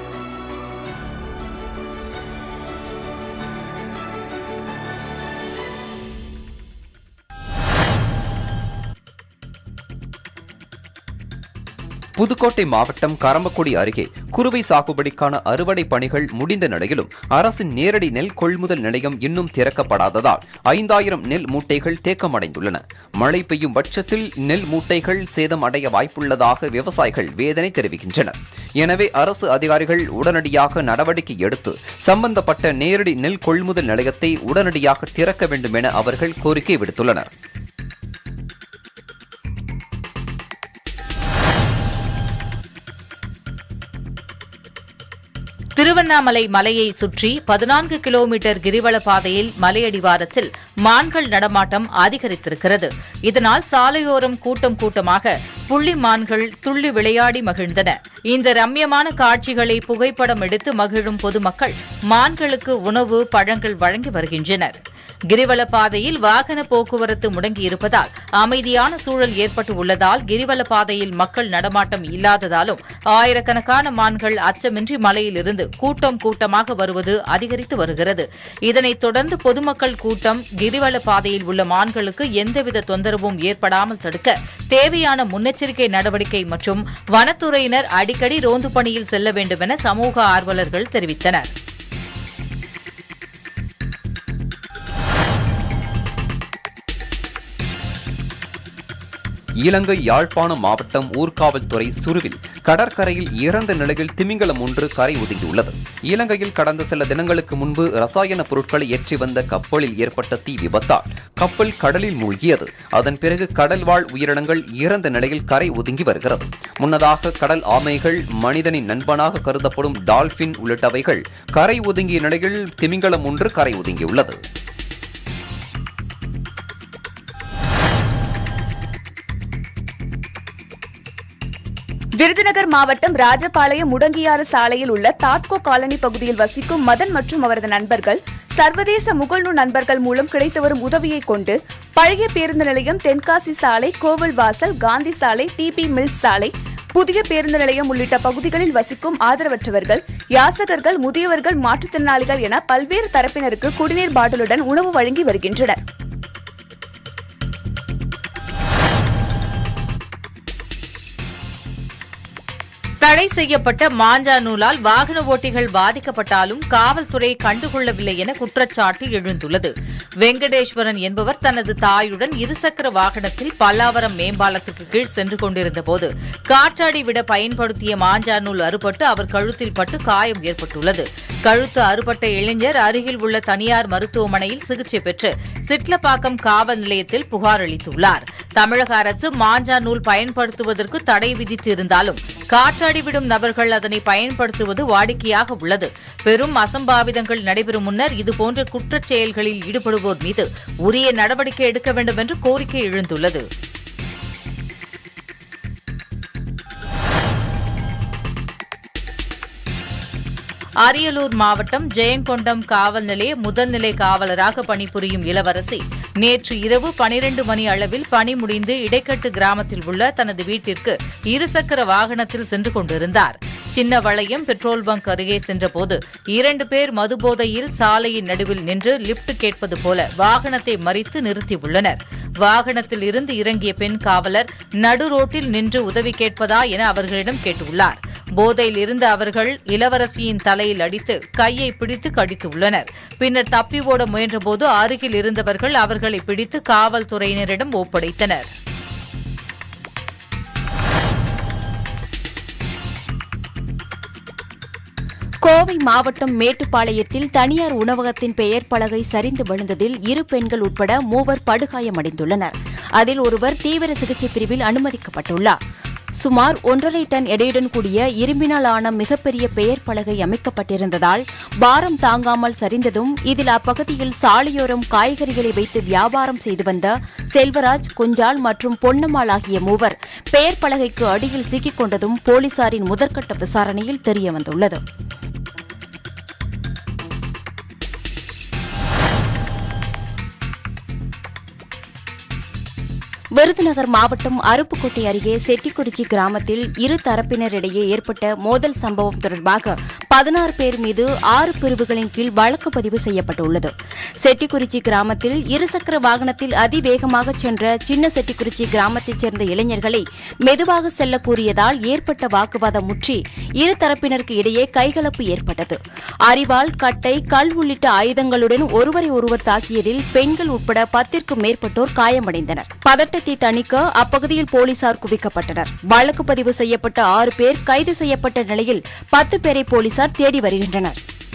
புதுக்கோட்டை மாவட்டம் கரம்பக்குடி அருகே குறுவை சாகுபடிக்கான அறுவடை பணிகள் முடிந்த நிலையிலும் அரசின் நேரடி நெல் கொள்முதல் நிலையம் இன்னும் திறக்கப்படாததால் ஐந்தாயிரம் நெல் மூட்டைகள் தேக்கமடைந்துள்ளன மழை பெய்யும் பட்சத்தில் நெல் மூட்டைகள் சேதம் அடைய வாய்ப்புள்ளதாக விவசாயிகள் வேதனை தெரிவிக்கின்றனர் எனவே அரசு அதிகாரிகள் உடனடியாக நடவடிக்கை எடுத்து சம்பந்தப்பட்ட நேரடி நெல் கொள்முதல் நிலையத்தை உடனடியாக திறக்க வேண்டும் என அவர்கள் கோரிக்கை விடுத்துள்ளனர் திருவண்ணாமலை மலையை சுற்றி பதினான்கு கிலோமீட்டர் கிரிவல பாதையில் மலையடிவாரத்தில் மான்கள் நடமாட்டம் அதிகரித்திருக்கிறது இதனால் சாலையோரம் கூட்டம் கூட்டமாக புள்ளி மான்கள் துள்ளி விளையாடி மகிழ்ந்தன இந்த ரம்யமான காட்சிகளை புகைப்படம் எடுத்து மகிழும் பொதுமக்கள் மான்களுக்கு உணவு பழங்கள் வழங்கி வருகின்றனர் கிரிவல பாதையில் வாகன போக்குவரத்து முடங்கியிருப்பதால் அமைதியான சூழல் ஏற்பட்டு உள்ளதால் கிரிவல பாதையில் மக்கள் நடமாட்டம் இல்லாததாலும் ஆயிரக்கணக்கான மான்கள் அச்சமின்றி மலையிலிருந்து கூட்டம் கூட்டமாக வருவது அதிகரித்து வருகிறது இதனைத் தொடர்ந்து பொதுமக்கள் கூட்டம் கிரிவல பாதையில் உள்ள மான்களுக்கு எந்தவித தொந்தரவும் ஏற்படாமல் தடுக்க தேவையான முன்னெச்சரிக்கை நடவடிக்கை மற்றும் வனத்துறையினர் அடிக்கடி ரோந்து பணியில் செல்ல வேண்டும் என சமூக ஆர்வலர்கள் தெரிவித்தனர் இலங்கை யாழ்ப்பாணம் மாவட்டம் ஊர்காவல்துறை சுருவில் கடற்கரையில் இறந்த நிலையில் திமிங்கலம் ஒன்று கரை ஒதுங்கியுள்ளது இலங்கையில் கடந்த சில தினங்களுக்கு முன்பு ரசாயன பொருட்களை ஏற்றி வந்த கப்பலில் ஏற்பட்ட தீ விபத்தால் கப்பல் கடலில் மூழ்கியது அதன் பிறகு கடல்வாழ் உயிரினங்கள் இறந்த நிலையில் கரை ஒதுங்கி வருகிறது முன்னதாக கடல் ஆமைகள் மனிதனின் நண்பனாக கருதப்படும் டால்பின் உள்ளிட்டவைகள் கரை ஒதுங்கிய நிலையில் திமிங்கலம் ஒன்று கரை ஒதுங்கியுள்ளது விருதுநகர் மாவட்டம் ராஜபாளையம் முடங்கியாறு சாலையில் உள்ள தாட்கோ காலனி பகுதியில் வசிக்கும் மதன் மற்றும் அவரது நண்பர்கள் சர்வதேச முகழ்நூ நண்பர்கள் மூலம் கிடைத்து வரும் உதவியை கொண்டு பழைய பேருந்து நிலையம் தென்காசி சாலை கோவில் வாசல் காந்தி சாலை டிபி மில்ஸ் சாலை புதிய பேருந்து நிலையம் உள்ளிட்ட பகுதிகளில் வசிக்கும் ஆதரவற்றவர்கள் யாசகர்கள் முதியவர்கள் மாற்றுத்திறனாளிகள் என பல்வேறு தரப்பினருக்கு குடிநீர் பாட்டிலுடன் உணவு வழங்கி வருகின்றனர் தடை செய்யப்பட்ட மாஞ்சா நூலால் வாகன ஓட்டிகள் பாதிக்கப்பட்டாலும் காவல்துறை கண்டுகொள்ளவில்லை என குற்றச்சாட்டு எழுந்துள்ளது வெங்கடேஸ்வரன் என்பவர் தனது தாயுடன் இருசக்கர வாகனத்தில் பல்லாவரம் மேம்பாலத்துக்கு கீழ் சென்று கொண்டிருந்த போது காற்றாடி விட பயன்படுத்திய மாஞ்சா நூல் அறுபட்டு அவர் கழுத்தில் பட்டு காயம் ஏற்பட்டுள்ளது கழுத்து அறுபட்ட இளைஞர் அருகில் உள்ள தனியார் மருத்துவமனையில் சிகிச்சை பெற்று சிட்லப்பாக்கம் காவல் நிலையத்தில் புகார் அளித்துள்ளார் தமிழக அரசு மாஞ்சா நூல் பயன்படுத்துவதற்கு தடை விதித்து இருந்தாலும் காற்றாடி அடிவிடும் நபர்கள் அதனை பயன்படுத்துவது வாடிக்கையாக உள்ளது பெரும் அசம்பாவிதங்கள் நடைபெறும் முன்னர் இதுபோன்ற குற்றச் செயல்களில் ஈடுபடுவோர் மீது உரிய நடவடிக்கை எடுக்க வேண்டும் என்று கோரிக்கை எழுந்துள்ளது அரியலூர் மாவட்டம் ஜெயங்கொண்டம் காவல் நிலைய முதல்நிலை காவலராக பணிபுரியும் இளவரசி நேற்று இரவு பனிரண்டு மணி அளவில் பணி முடிந்து இடைக்கட்டு கிராமத்தில் உள்ள தனது வீட்டிற்கு இருசக்கர வாகனத்தில் சென்று கொண்டிருந்தார் சின்ன வளையம் பெட்ரோல் பங்க் அருகே சென்றபோது இரண்டு பேர் மதுபோதையில் சாலையின் நடுவில் நின்று லிப்ட் கேட்பது போல வாகனத்தை மறித்து நிறுத்தியுள்ளனர் வாகனத்தில் இருந்து இறங்கிய பெண் காவலர் நடு ரோட்டில் நின்று உதவி கேட்பதா என அவர்களிடம் கேட்டுள்ளார் போதையில் இருந்த அவர்கள் இளவரசியின் தலையில் அடித்து கையை பிடித்து கடித்துள்ளனர் பின்னர் தப்பி ஓட முயன்றபோது அருகில் இருந்தவர்கள் அவர்களை பிடித்து காவல்துறையினரிடம் ஒப்படைத்தனர் கோவை மாவட்டம் மேட்டுப்பாளையத்தில் தனியார் உணவகத்தின் பெயர் பலகை சரிந்து விழுந்ததில் இரு பெண்கள் உட்பட மூவர் படுகாயமடைந்துள்ளனர் அதில் ஒருவர் தீவிர சிகிச்சை பிரிவில் அனுமதிக்கப்பட்டுள்ளார் சுமார் ஒன்றரை டன் எடையுடன் கூடிய இரும்பினால் ஆன மிகப்பெரிய பெயர் பலகை அமைக்கப்பட்டிருந்ததால் பாரம் தாங்காமல் சரிந்ததும் இதில் அப்பகுதியில் சாலையோரம் காய்கறிகளை வைத்து வியாபாரம் செய்து வந்த செல்வராஜ் குஞ்சால் மற்றும் பொன்னம்மாள் ஆகிய மூவர் பெயர் பலகைக்கு அடியில் சிக்கிக் கொண்டதும் போலீசாரின் முதற்கட்ட விசாரணையில் தெரியவந்துள்ளது விருதுநகர் மாவட்டம் அருப்புக்கோட்டை அருகே செட்டிக்குறிச்சி கிராமத்தில் இரு தரப்பினரிடையே ஏற்பட்ட மோதல் சம்பவம் தொடர்பாக பதினாறு பேர் மீது ஆறு பிரிவுகளின் கீழ் வழக்கு பதிவு செய்யப்பட்டுள்ளது செட்டிக்குறிச்சி கிராமத்தில் இருசக்கர வாகனத்தில் அதிவேகமாக சென்ற சின்ன செட்டிக்குறிச்சி கிராமத்தைச் சேர்ந்த இளைஞர்களை மெதுவாக செல்ல கூறியதால் ஏற்பட்ட வாக்குவாதம் முற்றி இரு தரப்பினருக்கு இடையே கைகலப்பு ஏற்பட்டது அரிவாள் கட்டை கல் உள்ளிட்ட ஆயுதங்களுடன் ஒருவரை ஒருவர் தாக்கியதில் பெண்கள் உட்பட பத்திற்கும் மேற்பட்டோர் காயமடைந்தனர் பதட்டத்தை தணிக்க அப்பகுதியில் போலீசார் குவிக்கப்பட்டனர் வழக்கு பதிவு செய்யப்பட்ட ஆறு பேர் கைது செய்யப்பட்ட நிலையில் பத்து பேரை போலீசார் தேடி வருகின்றனர்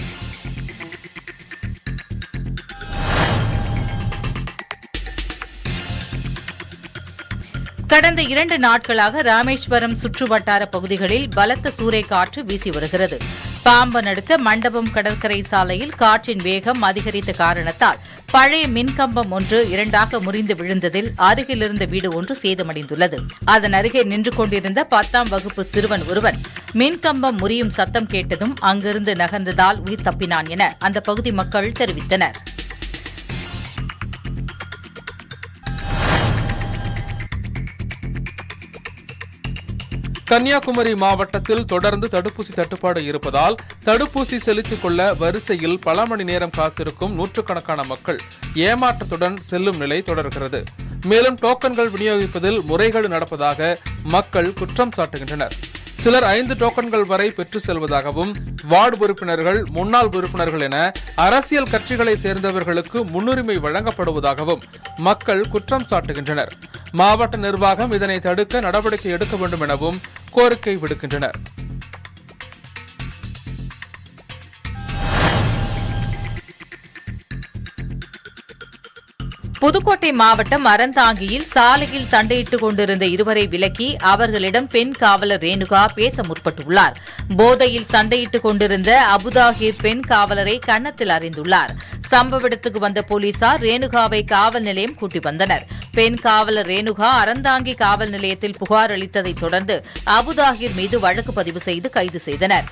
கடந்த இரண்டு நாட்களாக ராமேஸ்வரம் சுற்றுவட்டார பகுதிகளில் பலத்த சூறைக்காற்று வீசி வருகிறது பாம்பன் அடுத்த மண்டபம் கடற்கரை சாலையில் காற்றின் வேகம் அதிகரித்த காரணத்தால் பழைய மின்கம்பம் ஒன்று இரண்டாக முறிந்து விழுந்ததில் அருகிலிருந்த வீடு ஒன்று சேதமடைந்துள்ளது அதன் அருகே நின்று கொண்டிருந்த பத்தாம் வகுப்பு சிறுவன் ஒருவன் மின்கம்பம் முறியும் சத்தம் கேட்டதும் அங்கிருந்து நகர்ந்ததால் உயிர் தப்பினான் என அந்த பகுதி மக்கள் தெரிவித்தனர் கன்னியாகுமரி மாவட்டத்தில் தொடர்ந்து தடுப்பூசி தட்டுப்பாடு இருப்பதால் தடுப்பூசி செலுத்திக் கொள்ள வரிசையில் பல மணி நேரம் காத்திருக்கும் நூற்றுக்கணக்கான மக்கள் ஏமாற்றத்துடன் செல்லும் நிலை தொடர்கிறது மேலும் டோக்கன்கள் விநியோகிப்பதில் முறைகேடு நடப்பதாக மக்கள் குற்றம் சாட்டுகின்றனர் சிலர் ஐந்து டோக்கன்கள் வரை பெற்று செல்வதாகவும் வார்டு உறுப்பினர்கள் முன்னாள் உறுப்பினர்கள் என அரசியல் கட்சிகளை சேர்ந்தவர்களுக்கு முன்னுரிமை வழங்கப்படுவதாகவும் மக்கள் குற்றம் சாட்டுகின்றனர் மாவட்ட நிர்வாகம் இதனை தடுக்க நடவடிக்கை எடுக்க வேண்டும் எனவும் கோரிக்கை விடுக்கின்றனர் புதுக்கோட்டை மாவட்டம் அறந்தாங்கியில் சாலையில் சண்டையிட்டுக் கொண்டிருந்த இருவரை விலக்கி அவர்களிடம் பெண் காவலர் ரேணுகா பேச முற்பட்டுள்ளார் போதையில் சண்டையிட்டுக் கொண்டிருந்த அபுதாகிர் பெண் காவலரை கன்னத்தில் அறிந்துள்ளார் சம்பவ இடத்துக்கு வந்த போலீசார் ரேணுகாவை காவல் நிலையம் கூட்டி வந்தனர் பெண் காவலர் ரேணுகா அறந்தாங்கி காவல் நிலையத்தில் புகார் அளித்ததைத் தொடர்ந்து அபுதாகிர் மீது வழக்கு பதிவு செய்து கைது செய்தனர்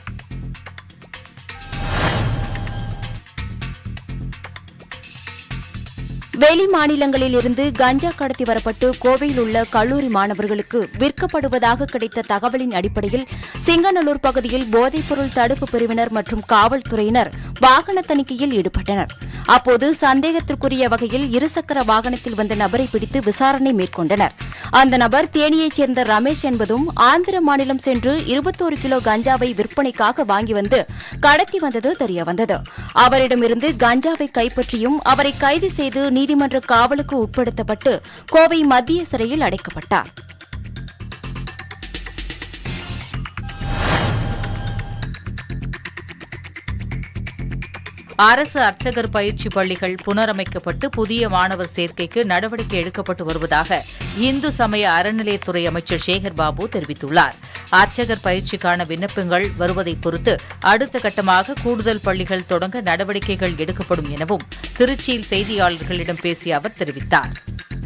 வெளி மாநிலங்களில் இருந்து கஞ்சா கடத்தி வரப்பட்டு கோவையில் உள்ள கல்லூரி மாணவர்களுக்கு விற்கப்படுவதாக கிடைத்த தகவலின் அடிப்படையில் சிங்கநல்லூர் பகுதியில் போதைப்பொருள் தடுப்பு பிரிவினர் மற்றும் காவல்துறையினர் வாகன தணிக்கையில் ஈடுபட்டனர் அப்போது சந்தேகத்திற்குரிய வகையில் இருசக்கர வாகனத்தில் வந்த நபரை பிடித்து விசாரணை மேற்கொண்டனர் அந்த நபர் தேனியைச் சேர்ந்த ரமேஷ் என்பதும் ஆந்திர மாநிலம் சென்று இருபத்தோரு கிலோ கஞ்சாவை விற்பனைக்காக வாங்கி வந்து கடத்தி வந்தது தெரியவந்தது அவரிடமிருந்து கஞ்சாவை கைப்பற்றியும் அவரை கைது செய்து நீதிமன்ற காவலுக்கு உட்படுத்தப்பட்டு கோவை மத்திய சிறையில் அடைக்கப்பட்டார் அரசு அர்ச்சகர் பயிற்சி பள்ளிகள் புனரமைக்கப்பட்டு புதிய மாணவர் சேர்க்கைக்கு நடவடிக்கை எடுக்கப்பட்டு வருவதாக இந்து சமய அறநிலையத்துறை அமைச்சர் சேகர் பாபு தெரிவித்துள்ளார் அர்ச்சகர் பயிற்சிக்கான விண்ணப்பங்கள் வருவதை பொறுத்து அடுத்த கட்டமாக கூடுதல் பள்ளிகள் தொடங்க நடவடிக்கைகள் எடுக்கப்படும் எனவும் திருச்சியில் செய்தியாளர்களிடம் பேசிய அவர் தெரிவித்தார்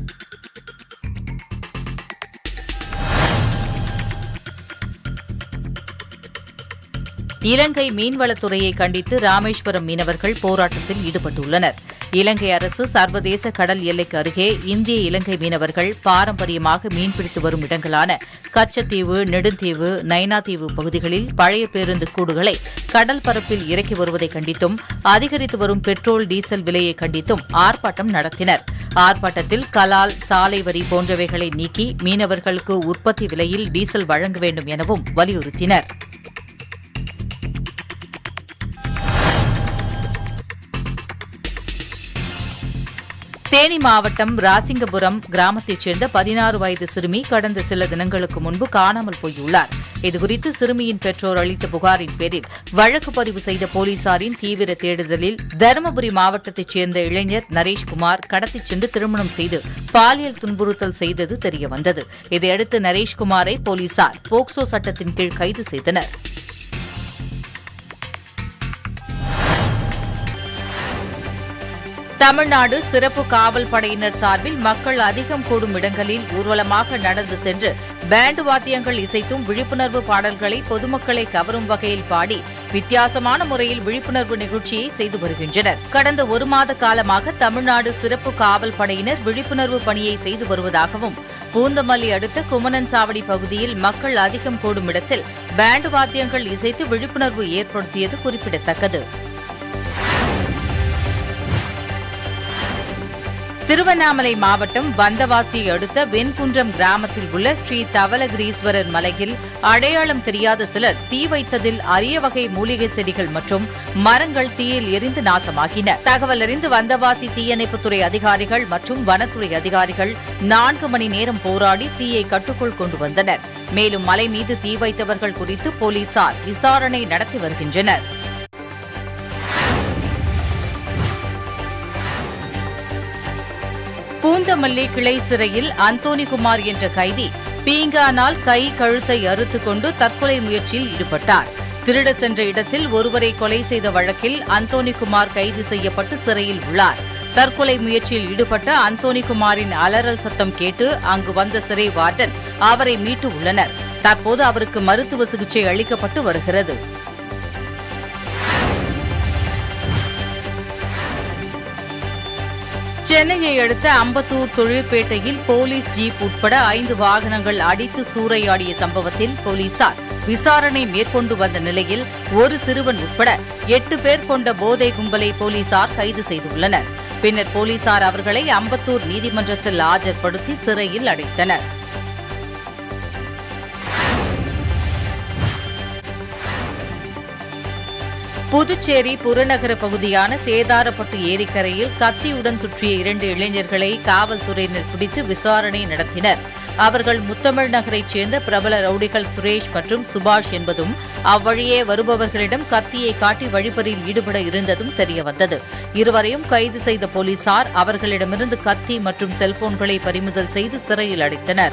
இலங்கை மீன்வளத்துறையை கண்டித்து ராமேஸ்வரம் மீனவர்கள் போராட்டத்தில் ஈடுபட்டுள்ளனர் இலங்கை அரசு சர்வதேச கடல் எல்லைக்கு அருகே இந்திய இலங்கை மீனவர்கள் பாரம்பரியமாக மீன்பிடித்து வரும் இடங்களான கச்சத்தீவு நெடுந்தீவு நைனாதீவு பகுதிகளில் பழைய பேருந்து கூடுகளை கடல் பரப்பில் இறக்கி வருவதை கண்டித்தும் அதிகரித்து வரும் பெட்ரோல் டீசல் விலையை கண்டித்தும் ஆர்ப்பாட்டம் நடத்தினர் ஆர்ப்பாட்டத்தில் கலால் சாலை வரி போன்றவைகளை நீக்கி மீனவர்களுக்கு உற்பத்தி விலையில் டீசல் வழங்க வேண்டும் எனவும் வலியுறுத்தினர் தேனி மாவட்டம் ராசிங்கபுரம் கிராமத்தைச் சேர்ந்த பதினாறு வயது சிறுமி கடந்த சில தினங்களுக்கு முன்பு காணாமல் போயுள்ளார் இதுகுறித்து சிறுமியின் பெற்றோர் அளித்த புகாரின் பேரில் வழக்கு பதிவு செய்த போலீசாரின் தீவிர தேடுதலில் தருமபுரி மாவட்டத்தைச் சேர்ந்த இளைஞர் நரேஷ்குமார் கடத்திச் சென்று திருமணம் செய்து பாலியல் துன்புறுத்தல் செய்தது தெரியவந்தது இதையடுத்து நரேஷ்குமாரை போலீசார் போக்சோ சட்டத்தின் கீழ் கைது செய்தனர் தமிழ்நாடு சிறப்பு காவல் படையினர் சார்பில் மக்கள் அதிகம் கூடும் இடங்களில் ஊர்வலமாக நடந்து சென்று பேண்டு வாத்தியங்கள் இசைத்தும் விழிப்புணர்வு பாடல்களை பொதுமக்களை கவரும் வகையில் பாடி வித்தியாசமான முறையில் விழிப்புணர்வு நிகழ்ச்சியை செய்து வருகின்றனர் கடந்த ஒரு மாத காலமாக தமிழ்நாடு சிறப்பு காவல் படையினர் விழிப்புணர்வு பணியை செய்து வருவதாகவும் பூந்தமல்லி அடுத்த குமணன் சாவடி பகுதியில் மக்கள் அதிகம் கூடும் இடத்தில் பேண்டு வாத்தியங்கள் இசைத்து விழிப்புணர்வு ஏற்படுத்தியது குறிப்பிடத்தக்கது திருவண்ணாமலை மாவட்டம் வந்தவாசியை அடுத்த வெண்குன்றம் கிராமத்தில் உள்ள ஸ்ரீ தவலகிரீஸ்வரர் மலையில் அடையாளம் தெரியாத சிலர் தீ வைத்ததில் அரிய வகை மூலிகை செடிகள் மற்றும் மரங்கள் தீயில் எரிந்து நாசமாகின தகவல் அறிந்து வந்தவாசி தீயணைப்புத்துறை அதிகாரிகள் மற்றும் வனத்துறை அதிகாரிகள் நான்கு மணி நேரம் போராடி தீயை கட்டுக்குள் கொண்டு வந்தனர் மேலும் மலை மீது தீ வைத்தவர்கள் குறித்து போலீசார் விசாரணை நடத்தி வருகின்றனர் பூந்தமல்லி கிளை சிறையில் அந்தோணிகுமார் என்ற கைதி பீங்கானால் கை கழுத்தை அறுத்துக் கொண்டு தற்கொலை முயற்சியில் ஈடுபட்டார் திருட சென்ற இடத்தில் ஒருவரை கொலை செய்த வழக்கில் அந்தோணிகுமார் கைது செய்யப்பட்டு சிறையில் உள்ளார் தற்கொலை முயற்சியில் ஈடுபட்ட அந்தோணிகுமாரின் அலறல் சத்தம் கேட்டு அங்கு வந்த சிறை வார்டன் அவரை மீட்டு உள்ளனர் தற்போது அவருக்கு மருத்துவ சிகிச்சை அளிக்கப்பட்டு வருகிறது சென்னையை அடுத்த அம்பத்தூர் தொழிற்பேட்டையில் போலீஸ் ஜீப் உட்பட ஐந்து வாகனங்கள் அடித்து சூறையாடிய சம்பவத்தில் போலீசார் விசாரணை மேற்கொண்டு வந்த நிலையில் ஒரு சிறுவன் உட்பட எட்டு பேர் கொண்ட போதை கும்பலை போலீசார் கைது செய்துள்ளனர் பின்னர் போலீசார் அவர்களை அம்பத்தூர் நீதிமன்றத்தில் ஆஜர்படுத்தி சிறையில் அடைத்தனர் புதுச்சேரி புறநகர பகுதியான சேதாரப்பட்டு ஏரிக்கரையில் கத்தியுடன் சுற்றிய இரண்டு இளைஞர்களை காவல்துறையினர் பிடித்து விசாரணை நடத்தினர் அவர்கள் முத்தமிழ் நகரைச் சேர்ந்த பிரபல ரவுடிகள் சுரேஷ் மற்றும் சுபாஷ் என்பதும் அவ்வழியே வருபவர்களிடம் கத்தியை காட்டி வழிப்பறியில் ஈடுபட இருந்ததும் தெரியவந்தது இருவரையும் கைது செய்த போலீசார் அவர்களிடமிருந்து கத்தி மற்றும் செல்போன்களை பறிமுதல் செய்து சிறையில் அடைத்தனர்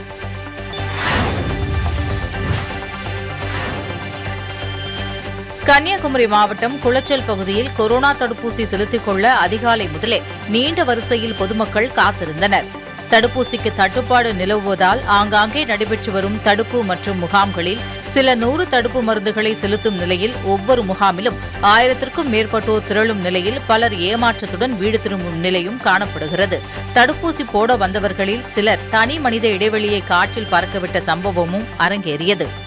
கன்னியாகுமரி மாவட்டம் குளச்சல் பகுதியில் கொரோனா தடுப்பூசி செலுத்திக் கொள்ள அதிகாலை முதலே நீண்ட வரிசையில் பொதுமக்கள் காத்திருந்தனர் தடுப்பூசிக்கு தட்டுப்பாடு நிலவுவதால் ஆங்காங்கே நடைபெற்று வரும் தடுப்பு மற்றும் முகாம்களில் சில நூறு தடுப்பு மருந்துகளை செலுத்தும் நிலையில் ஒவ்வொரு முகாமிலும் ஆயிரத்திற்கும் மேற்பட்டோர் திரளும் நிலையில் பலர் ஏமாற்றத்துடன் வீடு திரும்பும் நிலையும் காணப்படுகிறது தடுப்பூசி போட வந்தவர்களில் சிலர் தனி மனித இடைவெளியை காற்றில் பறக்கவிட்ட சம்பவமும் அரங்கேறியது